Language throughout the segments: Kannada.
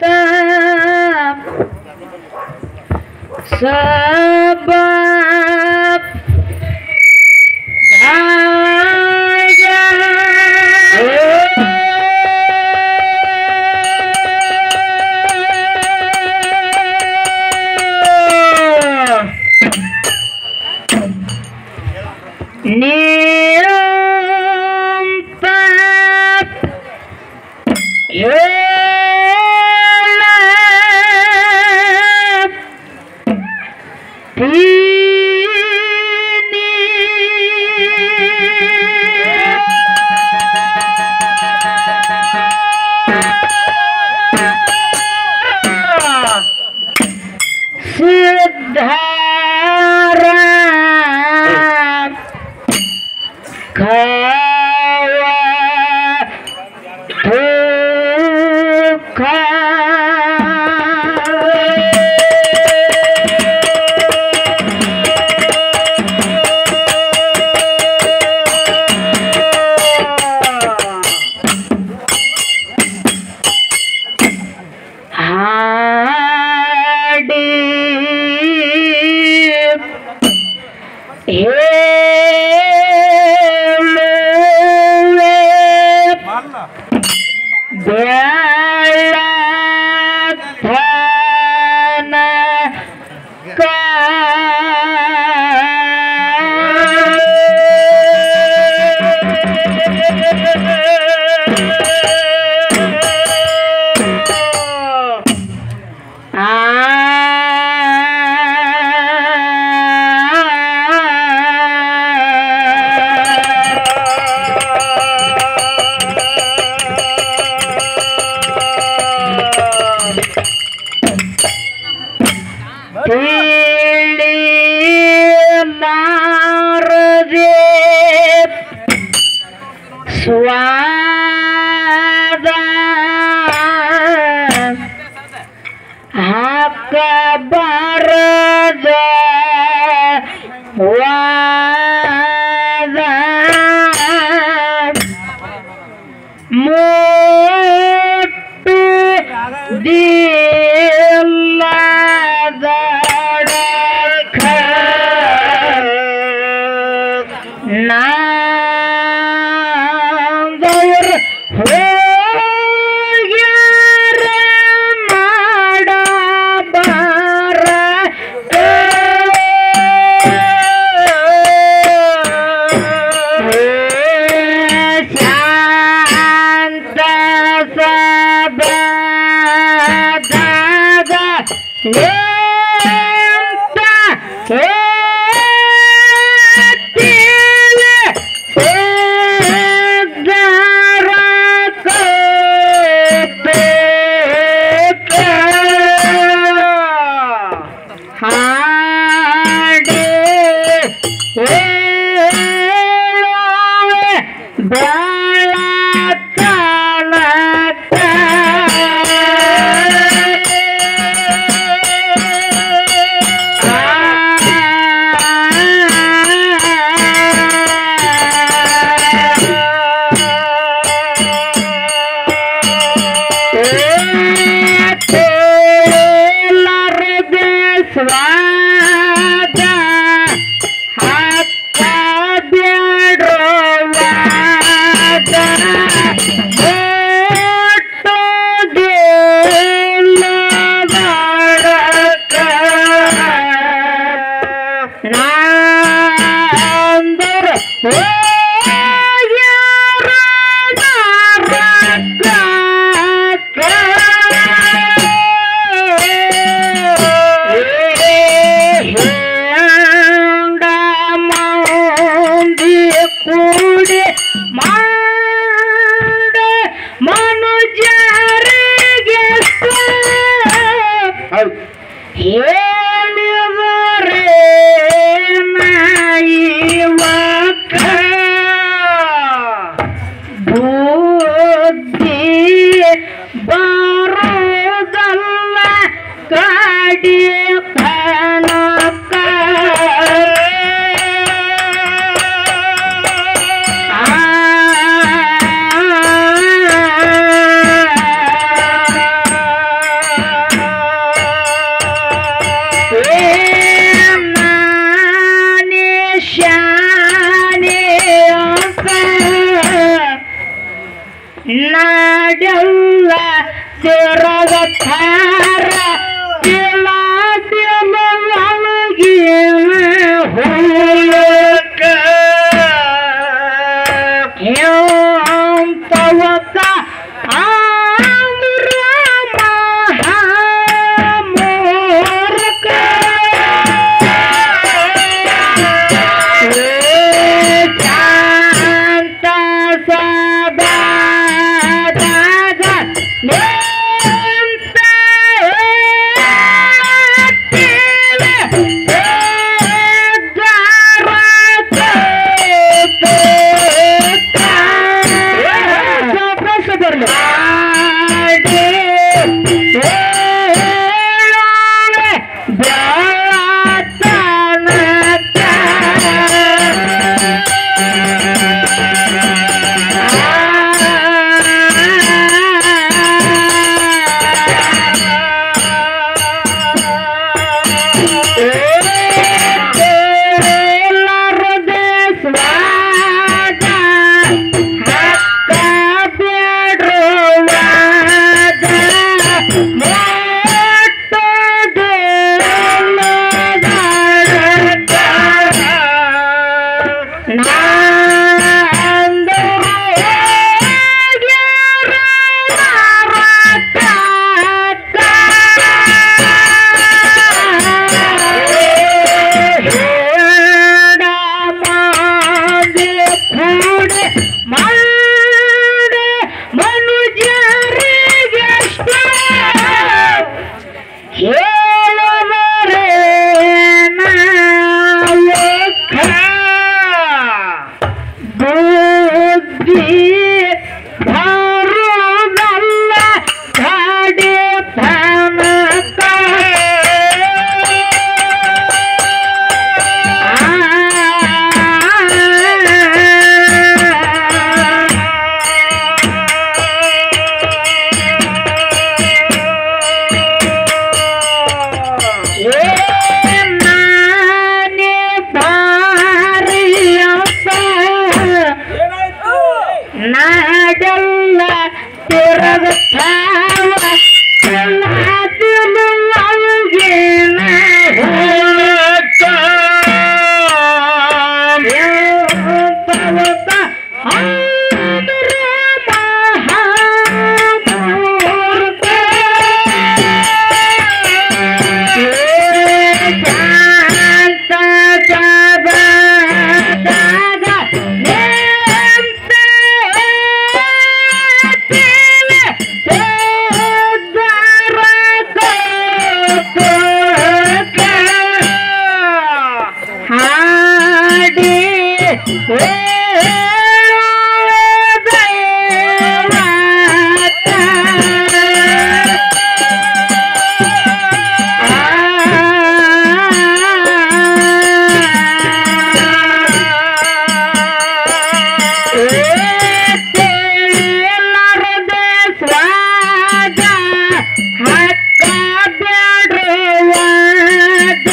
सबब ನಿರಂಪ ಸಿದ್ಧಾರ ಖಾವ ದುಃಖ ಹಾಡಿ ಹೇಳುವೆ ಬೆಳತನ ತಿಳಿಲಾರದೆ ಸ್ವಾದ ಹಾಕಬಾರದ ವಾದ ಮೋಟು ದಿಲ್ಲದಡಕ ನಾಂದವ್ರ ಹೋಗ್ಯಾರ ಮಾಡಬಾರ ಶಾಂತ ಸಬದಾಗ ನಿಂತ ಹೇಳ್ತೀವಿ ಸಿದ್ಧರ ಕೈಬೇಕ. ಹಾಡಿ ಹೇಳುವೆ ಬೆಳತನಕ. ಎಲ್ಲರದೆ ಸ್ವಾದ ಹಕ್ಕ ಬೇಡವಾದ ಒಟ್ಟುದಿಲ್ಲದಡಕ ನಾಂದರ ಹೋಗ್ಯಾರ ಹೇಂಡ ಮಂದಿ ಕೂಡಿ ಮಾಡ ಮನುಜರಿಗೆ ಹೇಳಿದರೆ ನಾಯಿವಕ ಬುದ್ಧಿ ಬರೋದಲ್ಲ ಕಾಡಿ ಕನಕ ಆ ತಿರಗತ್ತಾರ ತಿಳದಿನ ಒಳಗಿನ ಹುಳಕ ಎಂತವಕ ಆಮ್ರ ಮಹಾಮೂರ್ಖ ಶಾಂತ ಸದಾದಾಗ ನಿಂತ ಬುದ್ಧಿ ಬರುವುದಲ್ಲ ಗಾಡಿ ತನಕ ನಾನೇ ಭಾರಿಯಪ್ಪ ನಾಡೆಲ್ಲ ತಿರುಗುತ್ತಾವ ನಾದಿಲು ಒಳಗಿನ ಹುಳಕ ಎಂತವಕ ಆಂಧ್ರ ಮಹಾಮೂರ್ಖ. ಶಾಂತ ಜಗದಾಗ ನಿಂತ ಹಾಡಿ ಸ್ವಾದ ಹಕ್ಕ ಬೇಡುವಾಗ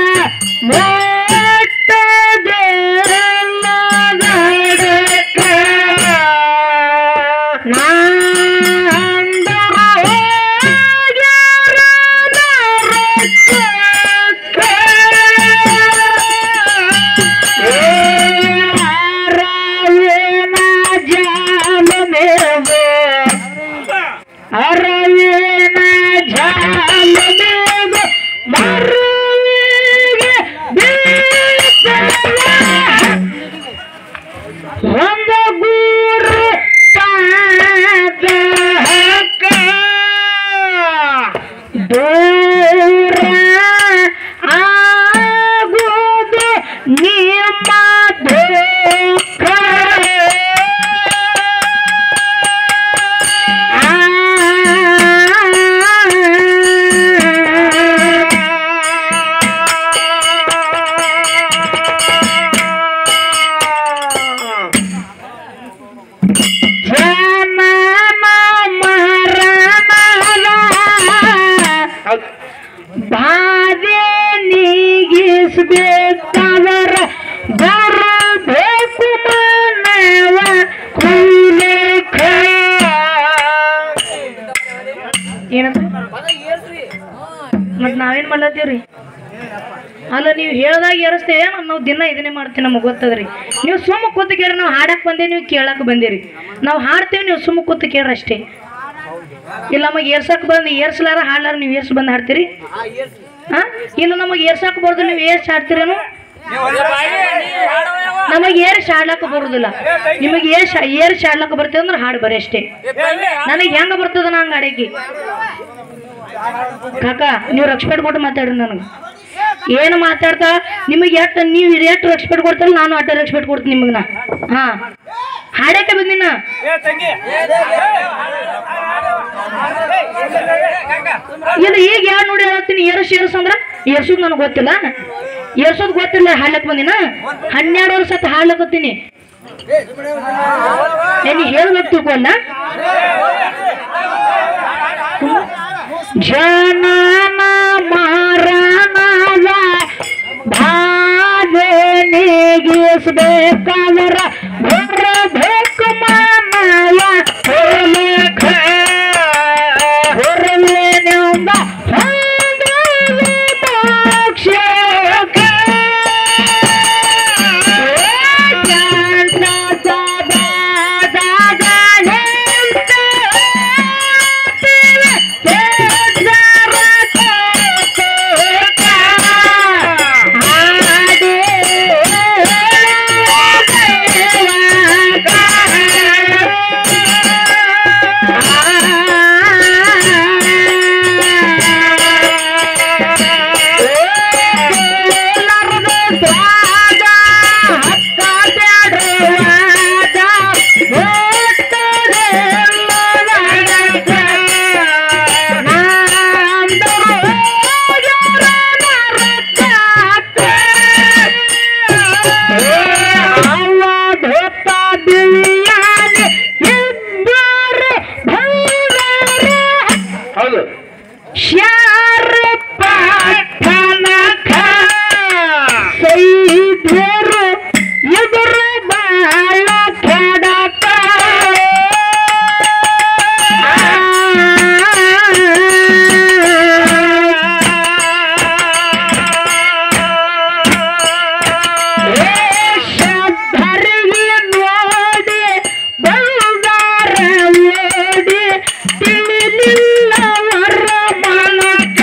ಅರವಿನ ಜಾಲ ಮರುವಿಗೆ ಬೀಳ್ತಲ್ಲ. ಒಂದು ಗೂರು ಪಾದಕ ದೂರ ಆಗುವುದು ನಿಮ್ಮ ದುಃಖ ಬಾಧೆ ನೀಗಿಸ್ಬೇಕವರ ಬರಬೇಕು ಮಾನವ ಕುಲಕ ಏನಂತ ಮತ್ ನಾವೇನ್ ಮಾಡ್ಲತ್ತೀವ್ರಿ ಅಲ್ಲ ನೀವು ಹೇಳ್ದಾಗ ಏರಿಸ್ತೇವೆ ನಾವು ದಿನ ಇದನ್ನೇ ಮಾಡ್ತೀವಿ ನಮಗೆ ಗೊತ್ತದ್ರಿ ನೀವು ಸುಮ್ಮ ಕೂತು ಕೇಳಿ ನಾವು ಹಾಡಕ್ ಬಂದೇ ನೀವು ಕೇಳಕ್ ಬಂದಿರಿ ನಾವು ಹಾಡ್ತೇವೆ ನೀವು ಸುಮ್ಮ ಕೂತು ಕೇಳ್ರಿ ಅಷ್ಟೇ ಇಲ್ಲ ನಮಗೆ ಏರ್ಸಕ್ ಬಂದು ಏರ್ಸ್ಲಾರ ಹಾಡ್ಲಾರ ನೀವು ಏರ್ಸ್ ಬಂದು ಹಾಡ್ತೀರಿ ಹಾ ಇಲ್ಲ ನಮಗೆ ಏರ್ಸಕ್ ಬರ್ದು ನೀವು ಏರ್ಸ್ ಹಾಡ್ತೀರೇನು ನಮಗೆ ಏರ್ಸ್ ಹಾಡ್ಲಕ್ಕ ಬರುದಿಲ್ಲ ನಿಮಗೆ ಏರ್ಸ್ ಏರ್ಸ್ ಹಾಡ್ಲಕ್ಕ ಬರ್ತದೆ ಅಂದ್ರೆ ಹಾಡು ಬರೀ ಅಷ್ಟೇ ನನಗೆ ಹೆಂಗ ಬರ್ತದ ನಾ ಹಂಗ ಅಡಗಿ ಕಾಕ ನೀವು ರೆಸ್ಪೆಕ್ಟ್ ಕೊಟ್ಟು ಮಾತಾಡ್ರಿ ನನಗೆ ಏನು ಮಾತಾಡ್ತಾ ನಿಮಗೆ ಎಷ್ಟು ನೀವು ಎಷ್ಟು ರೆಸ್ಪೆಕ್ಟ್ ಕೊಡ್ತಾರಲ್ಲ ನಾನು ಅಟ್ಟ ರೆಸ್ಪೆಕ್ಟ್ ಕೊಡ್ತೀನಿ ನಿಮಗೆ ನಾ ಹಾ ಹಾಡಕ್ಕೆ ಬಂದಿನ ಇಲ್ಲ ಈಗ ಯಾರು ನೋಡಿ ಹೇಳ್ತೀನಿ ಏರ್ಸ್ ಏರ್ಸ್ ಅಂದ್ರ ಏರ್ಸೋದ್ ನನಗೆ ಗೊತ್ತಿಲ್ಲ ಏರ್ಸೋದ್ ಗೊತ್ತಿಲ್ಲ ಹಾಡ್ಲಕ್ ಬಂದಿನ ಹನ್ನೆರಡು ವರ್ಷ ಸತ ಹಾಡ್ಲಕತ್ತೀನಿ ಏನಿ ಹೇಳ್ಬೇಕು ತಿಳ್ಕೊಂಡ ಜನನ ಮಾರನವ ಭಾವನೆಗಿಸ್ಬೇಕಾದ್ರ ಬರಬೇಕು ಮಾನವ ಹೋಲಿಕ ಹೊರಲೇನೆಂಬ ಹೊಂದಲಿ ಮೋಕ್ಷಕ್ಕೆ. ಹೌದು ಶಾರ ಪಾಠನಕ ಸೈದ್ಯರು ಎದುರು ಬಾಳ ಕೆಡಕ ಶಬ್ದರಿಗೆ ನೋಡಿ ಬಂಗಾರ ಓಡಿ ತಿಳಿಲಿಲ್ಲ ವರ ಮನಕ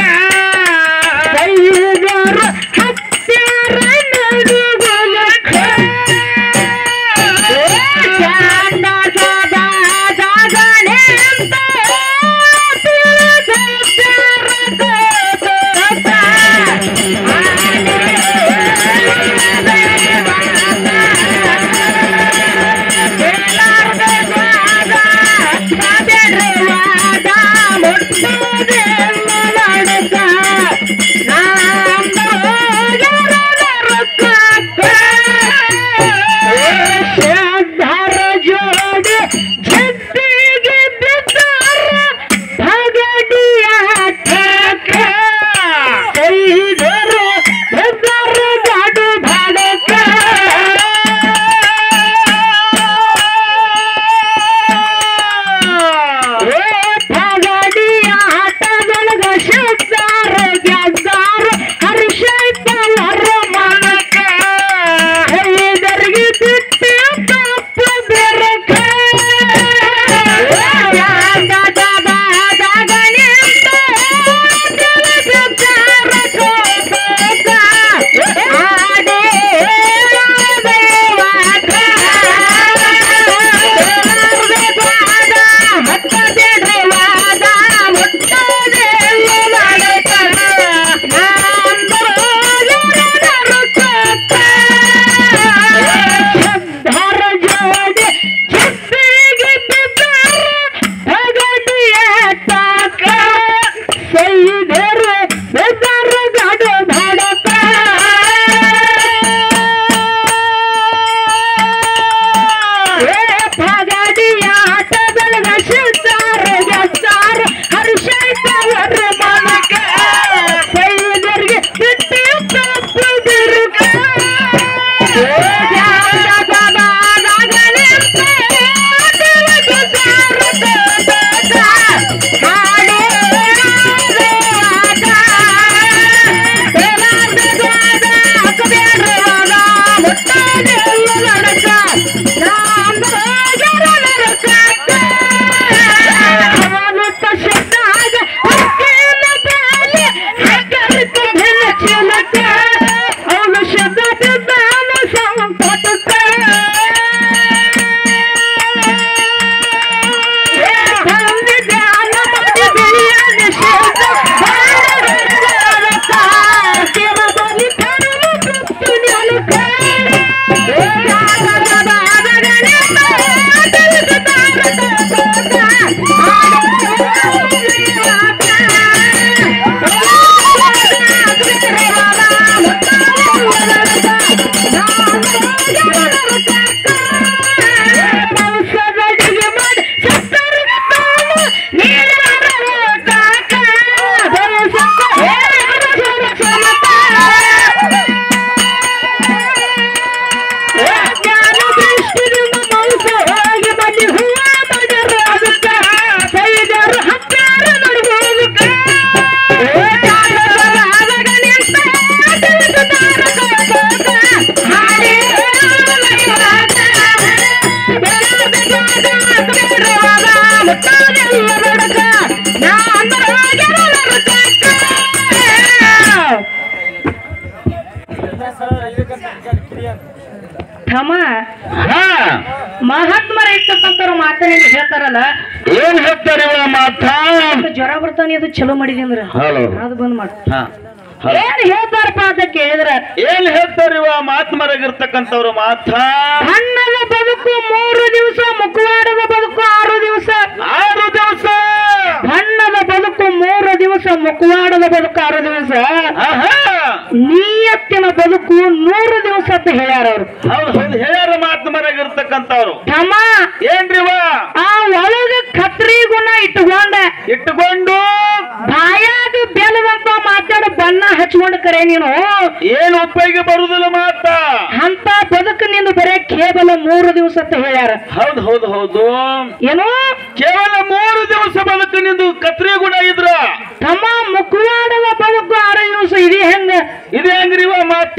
ಮಹಾತ್ಮರ ಇರ್ತಕ್ಕಂಥವ್ರು ಮಾತನ್ನ ಹೇಳ್ತಾರಲ್ಲ ಏನ್ ಹೇಳ್ತಾರಿವ ಮಾತ ಯಾಕೆ ಜ್ವರ ಬರ್ತಾನೆ ಅದು ಚಲೋ ಮಾಡಿದೆ ಅಂದ್ರ ಹಲೋ ಅದು ಬಂದ್ ಮಾಡು ಹಾ ಏನ್ ಹೇಳ್ತಾರಪ್ಪ ಅಂತ ಕೇಳಿದ್ರ ಏನ್ ಹೇಳ್ತಾರಿವ ಮಾತ್ಮರಾಗಿರ್ತಕ್ಕಂಥವ್ರು ಮಾತ ಬಣ್ಣದ ಬದುಕು ಮೂರು ದಿವಸ ಮುಖವಾಡದ ಬದುಕು ಆರು ದಿವಸ ಆರು ದಿವಸ ಬಣ್ಣದ ಬದುಕು ಮೂರು ದಿವಸ ಮುಖವಾಡದ ಬದುಕು ಆರು ದಿವಸ ಆಹಾ ನಿಯತ್ತಿನ ಬದುಕು ನೂರು ದಿವಸ ಅಂತ ಹೇಳ್ಯಾರ ಅವ್ರು ಹೌದು ಹೌದು ಹೇಳ್ಯಾರ ಮಾತ್ಮರಾಗಿರ್ತಕ್ಕಂಥವ್ರು ತಮ್ಮ ಏನ್ರಿವ ಆ ಒಳಗ ಖತ್ರಿ ಗುಣ ಇಟ್ಕೊಂಡ ಇಟ್ಟುಕೊಂಡು ಬಾಯಾಗ ಬೆಲದಂತ ಮಾತಾಡ ಬಣ್ಣ ಹಚ್ಕೊಂಡ ಕರೆ ನೀನು ಏನು ಉಪಯೋಗ ಬರುದಿಲ್ಲ ಮಾತ ಅಂತ ಬದುಕು ನಿಂದು ಬರೇ ಕೇವಲ ಮೂರು ದಿವಸ ಅಂತ ಹೇಳ್ಯಾರ ಹೌದು ಹೌದು ಹೌದು ಏನು ಕೇವಲ ಮೂರು ದಿವಸ ಬದುಕು ನಿಂದು ಕತ್ರಿ ಗುಣ ಇದ್ರ ತಮ್ಮ ಮುಖವಾಡದ ಬದುಕು ಆರು ದಿವಸ ಇದೆ ಹೆಂಗ ಇದು ಹೆಂಗ್ರಿವ ಮಾತ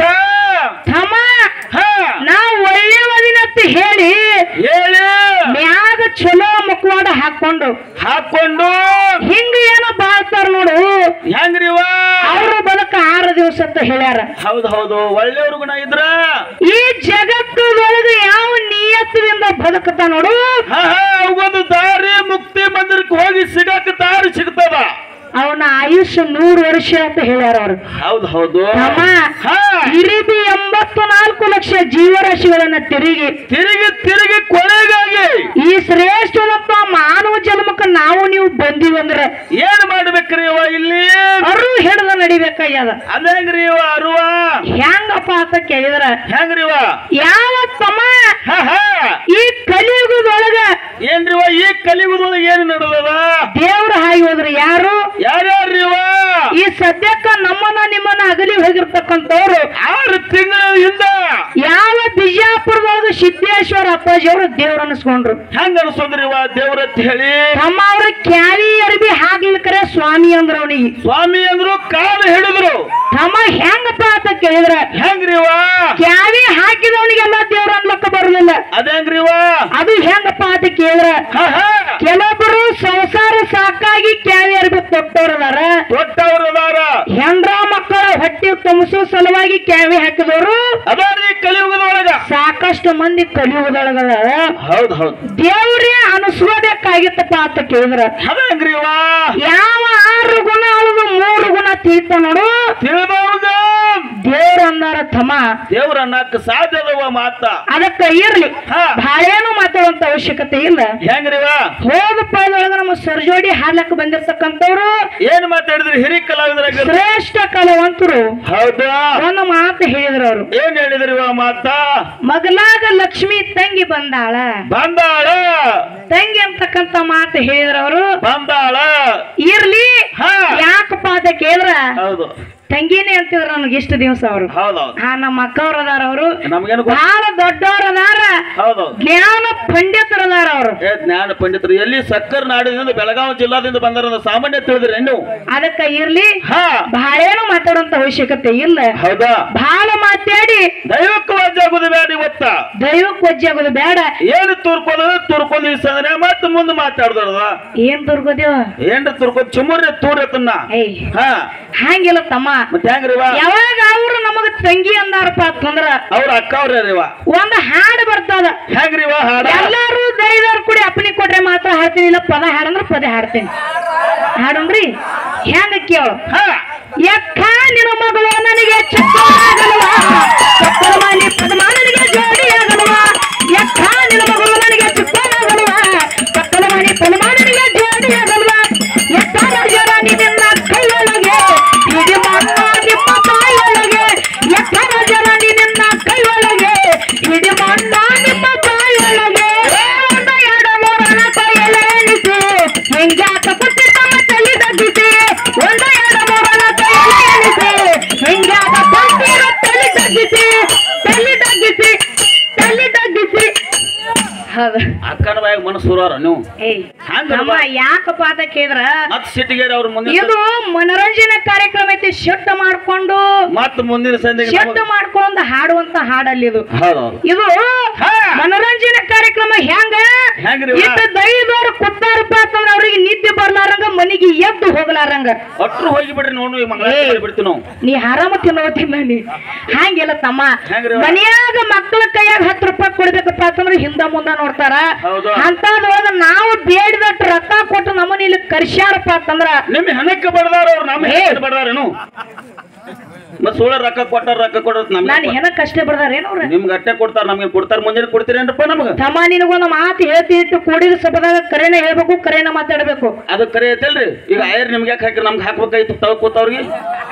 ತಮ್ಮ ಹಾ ನಾ ಒಳ್ಳೆಯವದಿನಂತ ಹೇಳಿ ಹೇಳಿ ಮ್ಯಾಗ ಚಲೋ ಮುಖವಾಡ ಹಾಕೊಂಡು ಹಾಕೊಂಡು ಹಿಂಗ ಏನೋ ಬಾಳ್ತಾರ ನೋಡು ಹೆಂಗ್ರಿವ ಅವ್ರ ಬದುಕ ಆರು ದಿವಸ ಅಂತ ಹೇಳ್ಯಾರ ಹೌದು ಹೌದು ಒಳ್ಳೆಯವ್ರ ಗುಣ ಇದ್ರ ಈ ಜಗತ್ತದೊಳಗೆ ಯಾವ ನಿಯತ್ತದಿಂದ ಬದುಕತ ನೋಡು ಹಾ ಹಾ ಅವಗೊಂದು ದಾರಿ ಮುಕ್ತಿ ಮಂದಿರಕ್ಕೆ ಹೋಗಿ ಸಿಗಕ್ಕೆ ದಾರಿ ಸಿಗ್ತದ ಅವನ ಆಯುಷ್ಯ ನೂರು ವರ್ಷ ಅಂತ ಹೇಳ್ಯಾರ ಅವ್ರು ಹೌದು ಹೌದು ತಮ್ಮ ಹಾ ಇರಿಬಿ ಎಂಬತ್ತು ನಾಲ್ಕು ಲಕ್ಷ ಜೀವರಾಶಿಗಳನ್ನ ತಿರುಗಿ ತಿರುಗಿ ತಿರುಗಿ ಕೊನೆಗಾಗಿ ಈ ಶ್ರೇಷ್ಠದಂತ ಮಾನವ ಜನ್ಮಕ್ಕೆ ನಾವು ನೀವು ಬಂದಿವಂದ್ರ ಏನ್ ಮಾಡ್ಬೇಕ್ರಿ ಇವ ಇಲ್ಲಿ ಅರು ಹಿಡ್ದ ನಡಿಬೇಕಾಗ್ಯದ ಅದಂಗ್ರಿ ಇವ ಅರುವ ಹೆಂಗಪ್ಪ ಅಂತ ಕೇಳಿದ್ರ ಹೆಂಗ್ರಿವ ಯಾವ ತಮ್ಮ ಹಾ ಹಾ ಈ ಕಲಿಯುಗದೊಳಗ ಏನ್ರಿವ ಈ ಕಲಿಯುಗದೊಳಗೆ ಏನು ನಡೆದದ ದೇವ್ರ ಹಾಯಿ ಹೋದ್ರ ಯಾರು ಯಾರ್ಯಾರಿವ ಈ ಸದ್ಯಕ್ಕ ನಮ್ಮನ್ನ ನಿಮ್ಮನ್ನ ಅಗಲಿ ಹೋಗಿರ್ತಕ್ಕಂಥವ್ರು ಆರು ತಿಂಗಳ ಹಿಂದ ಯಾವ ಬಿಜಾಪುರದೊಳಗ ಸಿದ್ದೇಶ್ವರ ಅಪ್ಪಾಜಿ ಅವರು ದೇವ್ರ ಅನಿಸ್ಕೊಂಡ್ರು ಹೆಂಗ ಅನ್ಸೋದ್ರಿವ ದೇವ್ರತ್ ಹೇಳಿ ತಮ್ಮ ಅವ್ರ ಕ್ಯಾವಿ ಅರ್ಬಿ ಹಾಕ್ಲಿಕ್ಕರೆ ಸ್ವಾಮಿ ಅಂದ್ರ ಅವನಿಗೆ ಸ್ವಾಮಿ ಅಂದ್ರು ಕಾಲು ಹಿಡಿದ್ರು ತಮ್ಮ ಹೆಂಗಪ್ಪ ಅಂತ ಕೇಳಿದ್ರ ಹೆಂಗ್ರಿವ ಕ್ಯಾವಿ ಹಾಕಿದವನಿಗೆಲ್ಲ ದೇವ್ರ ಅನ್ಲಕ್ಕ ಬರುದಿಲ್ಲ ಅದಂಗ್ರಿವ ಅದು ಹೆಂಗಪ್ಪ ಅಂತ ಕೇಳಿದ್ರ ಹಾ ಹಾ ಕೆಲವೊಬ್ಬರು ಸಂಸಾರ ಸಾಕಾಗಿ ಕ್ಯಾವಿ ಅರ್ಬಿ ಕೊಟ್ಟವ್ರದಾರ ದೊಡ್ಡವ್ರ ಅದಾರ ಹೆಂಡ್ರ ಮಕ್ಕಳ ಹೊಟ್ಟೆ ತುಂಬಿಸೋ ಸಲುವಾಗಿ ಕ್ಯಾವಿ ಹಾಕಿದವರು ಅದಾರ್ರಿ ಕಲಿಯುಗದೊಳಗ ಸಾಕಷ್ಟು ಮಂದಿ ಕಲಿಯುವುದೊಳಗದ ಹೌದ್ ಹೌದ್ ದೇವ್ರೇ ಅನಿಸ್ಕೋಬೇಕಾಗಿತ್ತಪ್ಪ ಅಂತ ಕೇಳಿದ್ರ ಅದಂಗ್ರಿವ ಯಾವ ಆರು ಗುಣ ಅಳದು ಮೂರು ಗುಣ ತೀರ್ತ ನೋಡು ತಿಳಿದವ್ಗ ದೇವ್ರ ಅಂದಾರ ತಮ್ಮ ದೇವ್ರ ಅನ್ನಕ್ ಸಾಧ್ಯ ಅದವ ಮಾತ ಅದಕ್ಕ ಇರ್ಲಿ ಹಾ. ಭಾಳೇನು ಮಾತಾಡುವಂತ ಅವಶ್ಯಕತೆ ಇಲ್ಲ ಹೆಂಗ್ರಿವ ಹೋದ ಪಾದೊಳಗ ನಮ್ಮ ಸರ್ಜೋಡಿ ಹಾಲಕ್ಕೆ ಬಂದಿರ್ತಕ್ಕಂಥವ್ರು ಏನ್ ಮಾತಾಡಿದ್ರಿ ಹಿರಿ ಕಲಾವಿದರಾಗ ಶ್ರೇಷ್ಠ ಕಲಾವಂತರು ಹೌದಾ ಒಂದು ಮಾತು ಹೇಳಿದ್ರು ಅವರು ಏನ್ ಹೇಳಿದ್ರಿವ ಮಾತ ಮಗಲಾಗ ಲಕ್ಷ್ಮಿ ತಂಗಿ ಬಂದಾಳ ಬಂದಾಳ ತಂಗಿ ಅಂತಕ್ಕಂತ ಮಾತು ಹೇಳಿದ್ರು ಅವರು ಬಂದಾಳ ಇರ್ಲಿ ಹಾ. ಯಾಕಪ್ಪ ಅಂತ ಕೇಳಿದ್ರ ಹೌದು ತಂಗಿನೇ ಅಂತಿದ್ರು ನನಗೆ ಇಷ್ಟು ದಿವಸ ಅವರು ಹೌದೌದು ಆ ನಮ್ಮ ಅಕ್ಕವ್ರ ಅದಾರ ಅವರು ನಮ್ಗೇನು ಗೊತ್ತ ಬಹಳ ದೊಡ್ಡವ್ರ ಅದಾರ ಹೌದೌದು ಜ್ಞಾನ ಪಂಡಿತರ ಅದಾರ ಅವರು ಏ ಜ್ಞಾನ ಪಂಡಿತರು ಎಲ್ಲಿ ಸಕ್ಕರ್ ನಾಡಿನಿಂದ ಬೆಳಗಾವಿ ಜಿಲ್ಲಾದಿಂದ ಬಂದಾರ ಸಾಮಾನ್ಯ ತಿಳಿದ್ರಿ ನೀವು ಅದಕ್ಕ ಇರ್ಲಿ ಹಾ ಬಹಳೇನು ಮಾತಾಡುವಂತ ಅವಶ್ಯಕತೆ ಇಲ್ಲ ಹೌದಾ ಬಹಳ ಮಾತಾಡಿ ದೈವಕ್ಕೆ ವಾಜಾಗುದು ಬೇಡ ಇವತ್ತ ದೈವಕ್ಕೆ ಒಜ್ಜೆ ಆಗೋದು ಬೇಡ ಏನು ತುರ್ಕೋದು ತುರ್ಕೊಂಡು ಈ ಸಂದ್ರೆ ಮತ್ತೆ ಮುಂದೆ ಮಾತಾಡ್ದದ ಏನ್ ದುರ್ಗೋದೇವ ಏನ್ರ ತುರ್ಕೋದ್ ಚುಮುರ್ರಿ ತೂರತನ್ನ ಏಯ್ ಹಾ ಹಂಗಿಲ್ಲ ತಮ್ಮ ಮತ್ತೆ ಹೆಂಗ್ರಿವ ಯಾವಾಗ ಅವ್ರು ನಮಗ ತಂಗಿ ಅಂದಾರಪ್ಪ ಅಂತಂದ್ರ ಅವ್ರ ಅಕ್ಕ ಅವ್ರಿವ ಒಂದ್ ಹಾಡು ಬರ್ತದ ಹೆಂಗ್ರಿವ ಹಾಡ ಎಲ್ಲಾರು ದೈದಾರ್ ಕೂಡಿ ಅಪ್ಪನಿ ಕೊಟ್ರೆ ಮಾತ್ರ ಹಾಡ್ತೀನಿ ಇಲ್ಲ ಪದ ಹಾಡಂದ್ರ ಪದ ಹಾಡ್ತೀನಿ ಹಾಡನ್ರಿ ಹೆಂಗ ಕೇಳು ಹಾ ಯಕ್ಕ ನಿನ್ನ ಮಗಳು ನನಗೆ ಚಕ್ಕರಾಗಲ್ವಾ ಚಕ್ಕರವಾಣಿ ಪದ್ಮ ನನಗೆ ಜೋಡಿಯಾಗಲ್ವಾ ಯಕ್ಕ ನಿನ್ನ ಮಗಳು ನನಗೆ ಚಕ್ಕರಾಗಲ್ವಾ ಚಕ್ಕರವಾಣಿ ಪದ್ಮ ನನಗೆ ಜೋಡಿಯಾಗಲ್ವಾ ಎತ್ತ ರಾಜರಾಣಿ ನಿನ್ನ ಕೈಯೊಳಗೆ ಹಿಡಿ ಮಣ್ಣ ನಿಮ್ಮ ತಾಯಿಯೊಳಗೆ ಎತ್ತ ರಾಜರಾಣಿ ನಿನ್ನ ಕೈಯೊಳಗೆ ಹಿಡಿ ಮಣ್ಣ ನಿಮ್ಮ ತಾಯಿಯೊಳಗೆ ಒಂದು ಎರಡು ಮೂರು ನಾಲ್ಕು ಎಲೆ ಎಣಿಸಿ ಹಿಂಗ್ಯಾಕ ಕೊಟ್ಟಿ ತಮ್ಮ ತಲೆ ತಗ್ಗಿಸಿ ಒಂದು ಎರಡು ಮೂರು ನಾಲ್ಕು ಎಲೆ ಎಣಿಸಿ ಹಿಂಗ್ಯಾಕ ಕೊಟ್ಟಿರೋ ತಲೆ ತಗ್ಗಿಸಿ ತಲೆ ತಗ್ಗಿಸಿ ತಲೆ ತಗ್ಗಿಸಿ ಹೌದು ಅಕ್ಕನ ಬಾಯಾಗ ಮನಸ್ಸು ಸುರಾರ ನೀವು ಏಯ್ ಹಂಗಲ್ವಾ? ನಮ್ಮ ಯಾಕಪ್ಪ ಅಂತ ಕೇಳಿದ್ರ ಮತ್ ಸಿಟಿಗೇರಿ ಅವ್ರ ಮುಂದೆ ಇದು ಮನರಂಜನೆ ಕಾರ್ಯಕ್ರಮ ಐತಿ ಶೆಡ್ ಮಾಡ್ಕೊಂಡು ಮತ್ ಮುಂದಿನ ಸಂಧಿಗೆ ಶೆಡ್ ಮಾಡ್ಕೊಂಡು ಹಾಡುವಂತ ಹಾಡಲ್ಲಿ ಇದು ಹೌದೌದು ಇದು ಹಾ ಮನೋರಂಜನೆ ಕಾರ್ಯಕ್ರಮ ಹೆಂಗ ಹೆಂಗ್ರಿ ಇಟ್ಟ ದೈದವ್ರು ಕೂತಾರಪ್ಪ ಅಂತಂದ್ರ ಅವ್ರಿಗೆ ನಿದ್ದೆ ಬರ್ಲಾರಂಗ ಮನಿಗೆ ಎದ್ದು ಹೋಗ್ಲಾರಂಗ ಒಟ್ರು ಹೋಗಿ ಬಿಡ್ರಿ ನೋಡು ಮಂಗಳ ಬಿಡ್ತೀವಿ ನಾವು ನೀ ಆರಾಮ ತಿನ್ನೋತಿನ ನೀ ಹಂಗಿಲ್ಲ ತಮ್ಮ ಹೆಂಗ್ರಿ? ಮನ್ಯಾಗ ಮಕ್ಕಳ ಕೈಯಾಗ ಹತ್ತು ರೂಪಾಯಿ ಕೊಡ್ಬೇಕಪ್ಪ ಅಂತಂದ್ರೆ ಹಿಂದ ಮುಂದ ನೋಡ್ತಾರ ಹೌದು. ಅಂತದ್ರೊಳಗ ನಾವು ಬೇಡಿದಟ್ಟು ರೊಕ್ಕ ಕೊಟ್ಟು ನಮ್ಮನ್ನ ಇಲ್ಲಿ ಕರ್ಸ್ಯಾರಪ್ಪ ಅಂತಂದ್ರ ನಿಮ್ಮ ಹೆಣಕ್ಕೆ ಬಡದಾರ ಅವ್ರು ನಮ್ಮ ಏ. ಹೆಣಕ್ಕೆ ಬಡದಾರೇನು ಮತ್ ಸುಳ್ಳ ರೊಕ್ಕ ಕೊಟ್ಟಾರ ರೊಕ್ಕ ಕೊಡೋದ್ ನಾನು ನಮ್ಗೆ ಹೆನಕ್ ಅಷ್ಟೇ ಬರ್ದಾರೇನು ಅವ್ರ ನಿಮ್ಗೆ ಅಟ್ಟೆ ಕೊಡ್ತಾರ ನಮ್ಗೆ ಕೊಡ್ತಾರ ಮುಂಜಾನೆ ಕೊಡ್ತೀರೇನ್ರಪ್ಪ ನಮ್ಗ ತಮ್ಮ ನಿನಗೊಂದು ಮಾತು ಹೇಳ್ತಿ ಇಟ್ಟು ಕೂಡಿದ ಸಭದಾಗ ಕರೆನ ಹೇಳ್ಬೇಕು ಕರೆನ ಮಾತಾಡ್ಬೇಕು ಅದು ಕರೆ ಐತಲ್ರಿ ಈಗ ಆಯರ್ ನಿಮ್ಗೆ ಯಾಕೆ ಹಾಕಿ ನಮ್ಗೆ ಹಾಕ್ಬೇಕಾಯ್ತು ತವ ಕೂತವ್ರಿಗೆ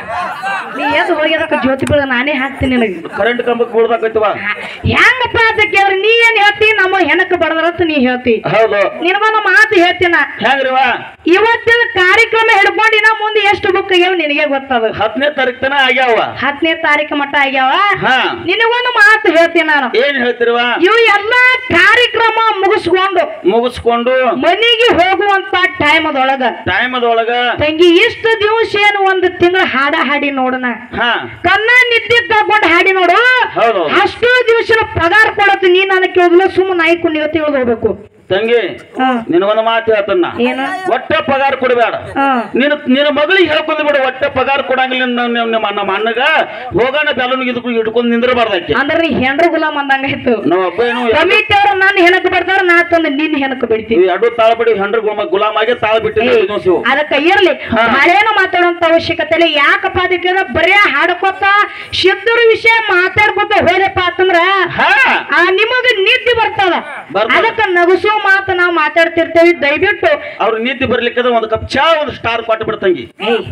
ನೀ ಎದ್ದು ಹೋಗಿ ಅದಕ್ಕೆ ಜ್ಯೋತಿ ಬೀಳ ನಾನೇ ಹಾಕ್ತೀನಿ ನಿನಗೆ ಕರೆಂಟ್ ಕಂಬಕ್ಕೆ ಬೀಳ್ದಾಕೈತವ ಹೆಂಗಪ್ಪ ಅಂತ ಕೇಳ್ರಿ ನೀ ಏನ್ ಹೇಳ್ತಿ ನಮ್ಮ ಹೆನಕ್ ಬಡದ್ರಂತ ನೀ ಹೇಳ್ತಿ ಹೌದು ನಿನಗೊಂದು ಮಾತು ಹೇಳ್ತೀನ ಹೆಂಗ್ರಿವಾ ಇವತ್ತಿನ ಕಾರ್ಯಕ್ರಮ ಹಿಡ್ಕೊಂಡಿನ ಮುಂದೆ ಎಷ್ಟು ಬುಕ್ ಆಗ್ಯಾವ ನಿನಗೆ ಗೊತ್ತದ ಹತ್ತನೇ ತಾರೀಕು ತನ ಆಗ್ಯಾವ ಹತ್ತನೇ ತಾರೀಕು ಮಟ್ಟ ಆಗ್ಯಾವ ಹಾ ನಿನಗೊಂದು ಮಾತು ಹೇಳ್ತೀನಿ ನಾನು ಏನ್ ಹೇಳ್ತಿರುವ ಇವು ಎಲ್ಲಾ ಕಾರ್ಯಕ್ರಮ ಮುಗಿಸ್ಕೊಂಡು ಮುಗಿಸ್ಕೊಂಡು ಮನೆಗೆ ಹೋಗುವಂತ ಟೈಮ್ ಅದೊಳಗ ಟೈಮ್ ಅದೊಳಗ ತಂಗಿ ಇಷ್ಟು ದಿವಸ ಏನು ಒಂದು ತಿಂಗಳ ಹಾಡ ಹಾಡಿ ನೋಡೋಣ ಹಾ ಕನ್ನ ನಿದ್ದೆ ತಗೊಂಡು ಹಾಡಿ ನೋಡು ಹೌದು ಅಷ್ಟು ದಿವಸ ಪಗಾರ ಕೊಡತ್ತೆ ನೀ ನನಗೆ ಕೇಳಿದ್ಲ ಸುಮ್ಮನೆ ನಾಯ್ಕು ನೀವು ತಿಳಿದು ಹೋಗ್ಬೇಕು ತಂಗಿ ಹಾ ನಿನಗೊಂದು ಮಾತು ಹೇಳ್ತನ್ನ ಏನು ಒಟ್ಟೆ ಪಗಾರ ಕೊಡಬೇಡ ಹಾ ನಿನ್ನ ನಿನ್ನ ಮಗಳಿಗೆ ಹೇಳ್ಕೊಂಡ್ ಬಿಡು ಒಟ್ಟೆ ಪಗಾರ ಕೊಡಂಗಿಲ್ಲ ನಮ್ಮ ನಮ್ಮ ನಮ್ಮ ಅಣ್ಣಗ ಹೋಗೋಣ ಬೆಲೂನಿಗೆ ಇದಕ್ಕೂ ಇಟ್ಕೊಂಡು ನಿಂದ್ರಬಾರ್ದಾಕಿ ಅಂದ್ರೆ ನೀ ಹೆಂಡ್ರ ಗುಲಾಮ್ ಅಂದಂಗಾಯ್ತು ನಾವ್ ಒಬ್ಬ ಏನು ಕಮಿಟಿ ಅವ್ರು ನನ್ನ ಹೆಣಕ್ ಬಿಡ್ತಾರ ನಾ ತಂದು ನಿನ್ನ ಹೆಣಕ್ ಬಿಡ್ತೀವಿ ಇವು ಎರಡು ತಾಳ ಬಿಡಿ ಹೆಂಡ್ರ ಗುಲಾಮ ಗುಲಾಮ್ ಆಗಿ ತಾಳ ಬಿಟ್ಟಿದ್ದೀವಿ ಶಿವು ಅದಕ್ಕೆ ಇರ್ಲಿ ಹಾ. ಹಳೇನು ಮಾತಾಡುವಂತ ಅವಶ್ಯಕತೆ ಇಲ್ಲ ಯಾಕಪ್ಪ ಅದಕ್ಕೆ ಬರೇ ಹಾಡ್ಕೊತ ಶಬ್ದರ ವಿಷಯ ಮಾತಾಡ್ಕೊತ ಹೋದಪ್ಪ ಅಂತಂದ್ರ ಹಾ ಆ ನಿಮಗ ನಿದ್ದೆ ಬರ್ತದ ಬರ್ತದ. ಅದಕ್ಕ ನಗಸೋ ಮಾತು ನಾವು ಮಾತಾಡ್ತಿರ್ತೇವಿ ದಯವಿಟ್ಟು ಅವ್ರ ನೀತಿ ಬರ್ಲಿಕ್ಕದ ಒಂದು ಕಪ್ ಚಾ ಒಂದು ಸ್ಟಾರ್ ಕೊಟ್ಟು ಬಿಡ್ತಂಗಿ ಏಯ್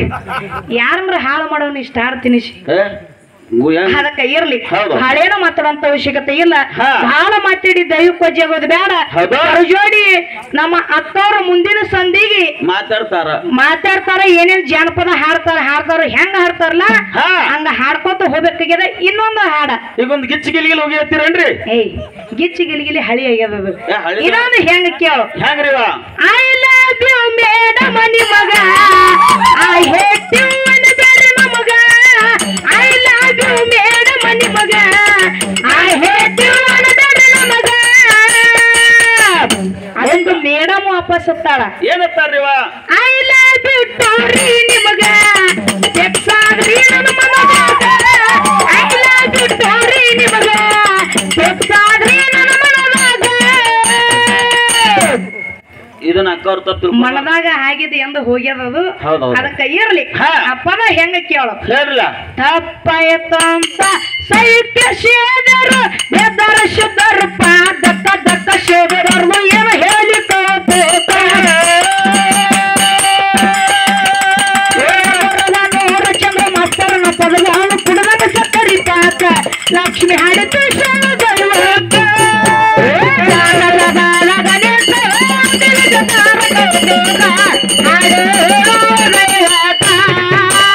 ಯಾರಂದ್ರ ಹಾಳು ಮಾಡೋನ್ ಇಷ್ಟ ಹಾಡು ತಿನಿಸಿ ಏ, ಗು- ಏನ್? ಅದಕ್ಕ ಇರ್ಲಿ ಹೌದು. ಹಳೇನು ಮಾತಾಡುವಂತ ಅವಶ್ಯಕತೆ ಇಲ್ಲ ಹಾ. ಬಹಳ ಮಾತಾಡಿ ದೈವಕ್ಕೆ ವಜ್ಜೆ ಆಗೋದು ಬೇಡ ಹೌದು. ಜೋಡಿ ನಮ್ಮ ಅತ್ತವ್ರ ಮುಂದಿನ ಸಂಧಿಗೆ ಮಾತಾಡ್ತಾರ ಮಾತಾಡ್ತಾರ ಏನೇನ್ ಜಾನಪದ ಹಾಡ್ತಾರ ಹಾಡ್ತಾರ ಹೆಂಗ ಹಾಡ್ತಾರಲ್ಲ ಹಾ. ಹಂಗ ಹಾಡ್ಕೊತ ಹೋಗ್ಬೇಕಾಗ್ಯದ ಇನ್ನೊಂದು ಹಾಡ ಈಗ ಒಂದು ಗಿಚ್ಚಿ ಗಿಲಿಗಿಲ್ ಹೋಗಿ ಹತ್ತೀರೇನ್ರಿ ಏಯ್ ಗಿಚ್ಚಿ ಗಿಲಿಗಿಲಿ ಹಳಿ ಆಗ್ಯದ ಅದು ಏ, ಹಳಿ- ಇನ್ನೊಂದು ಹೆಂಗ ಕೇಳು ಹೆಂಗ್ರಿವ ಐ ಲವ್ ಯು ಮೇಡಮ್ ನಿಮಗ ಐ ಹೇಟ್ ಯು ಅನ್ಬೇಡ ನಮಗ ಐ ಲವ್ ಯು ಮೇಡಮ್ ನಿಮಗ ಐ ಹೇಟ್ ಯು ಅನ್ಬೇಡ ನಮಗ ಅದೊಂದು ಮೇಡಮ್ ವಾಪಸ್ ಹತ್ತಾಳ ಏನತ್ತಾರ್ರಿವ ಐ ಲವ್ ಯು ಟೋರಿ ನಿಮಗ ತೆಪ್ಸಾದ್ರಿ ನನ್ನ ಮನದಾಗ ಐ ಲವ್ ಯು ಟೋರಿ ನಿಮಗ ತೆಪ್ಸಾದ್ರಿ ನನ್ನ ಮನದಾಗ ಇದನ್ನ ಅಕ್ಕ ಅವ್ರ ತಪ್ಪು ತಿಳ್ಕೊಂಡ್- ಮನದಾಗ ಆಗಿದೆ ಎಂದು ಹೋಗ್ಯದದು ಹೌದೌದು. ಅದಕ್ಕ ಇರ್ಲಿ ಹಾ. ಅಪ್ಪನ ಹೆಂಗ ಕೇಳು ಹೇಳ್ರಲ್ಲ ತಪ್ಪಾಯತಂತ ಸೈತ್ಯ ಶೇದರು ಎದ್ದರ ಶುದ್ಧರು ಪಾದಕ್ಕ ದಕ್ಕ ಶೇದರರು ಏನು ಹೇಳಿ ನೂರು ಚಂದ್ರ ಮಾಸ್ತರನ ಪದಗಾನು ಕುಡದ ಸಕ್ಕರಿ ಪಾಕ ಲಕ್ಷ್ಮಿ ಹಾಡುತ್ತೆ ದೈವಕ್ಕ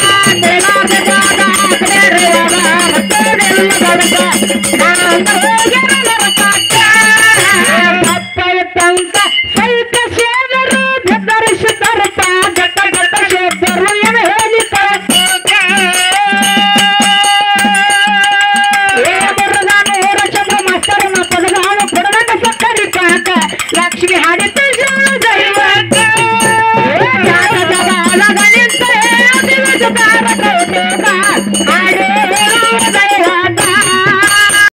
ಹಾಡು